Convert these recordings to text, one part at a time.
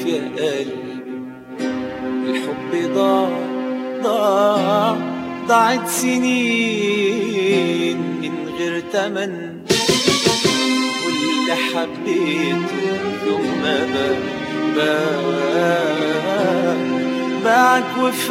يا قلبي الحب ضاع ضاع ضاعت سنين من غير تمن واللي حبيته يوم ما باع باعك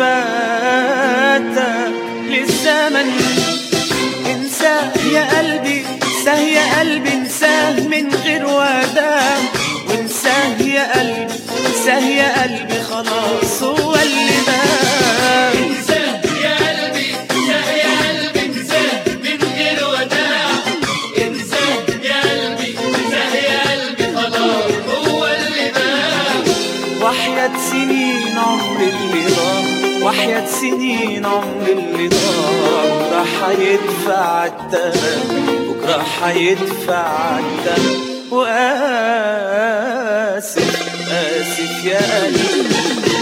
وفاتك للزمن انساه يا قلبي انساه يا قلبي انساه من غير وداع وانساه يا قلبي انساه يا قلبي خلاص هو اللي بقى انساه يا قلبي انساه يا قلبي انساه من غير وداع انساه يا قلبي انساه يا قلبي خلاص هو اللي بقى وحياة سنين عمر اللي ضاع وحياة سنين عمر اللي ضاع بكرة حيدفع التمن بكرة حيدفع التمن وآسف آسف يا قلبي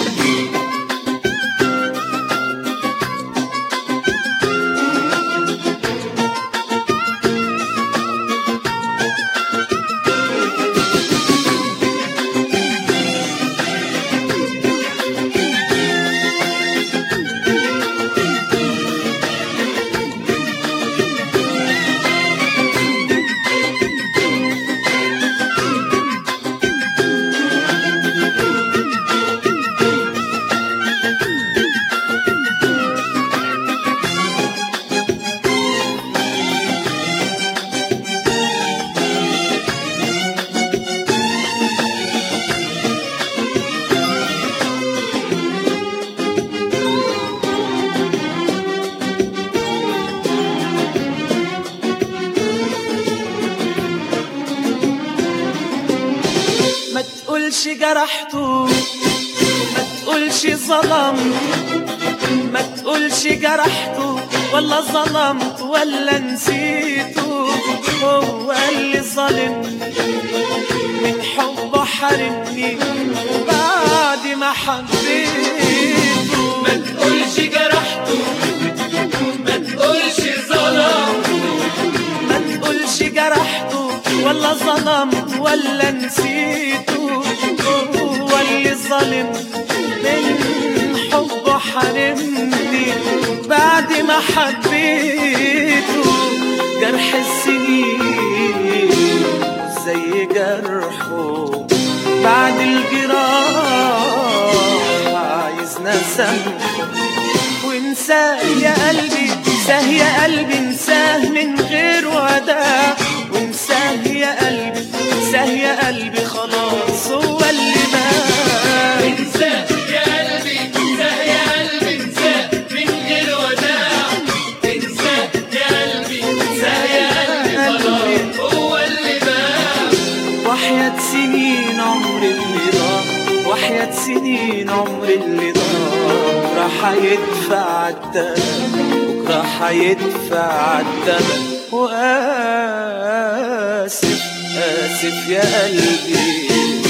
ما تقولش جرحته ما تقولش ظلمت ما تقولش جرحته ولا ظلمت ولا نسيته هو اللي ظلمني من حبه حرمني بعد ما حبيته ما تقولش جرحته ما تقولش ظلمته ما تقولش جرحته ولا ظلمت ولا نسيته هو اللي ظلم من حبه حرمني بعد ما حبيته جرح السنين زي جرحه بعد الجراح عايزنا سامحه وانساه يا قلبي انساه يا قلبي انساه من غير وداع وانساه يا قلبي انساه يا قلبي خلاص هو اللي بقى انساه يا قلبي انساه يا قلبي انساه من غير وداع انساه يا قلبي انساه يا قلبي خلاص هو اللي بقى وحياة سنين عمر اللي ضاع وحياة سنين عمر اللي ضاع بكرة حيدفع التمن بكرة حيدفع التمن وآسف آسف يا قلبي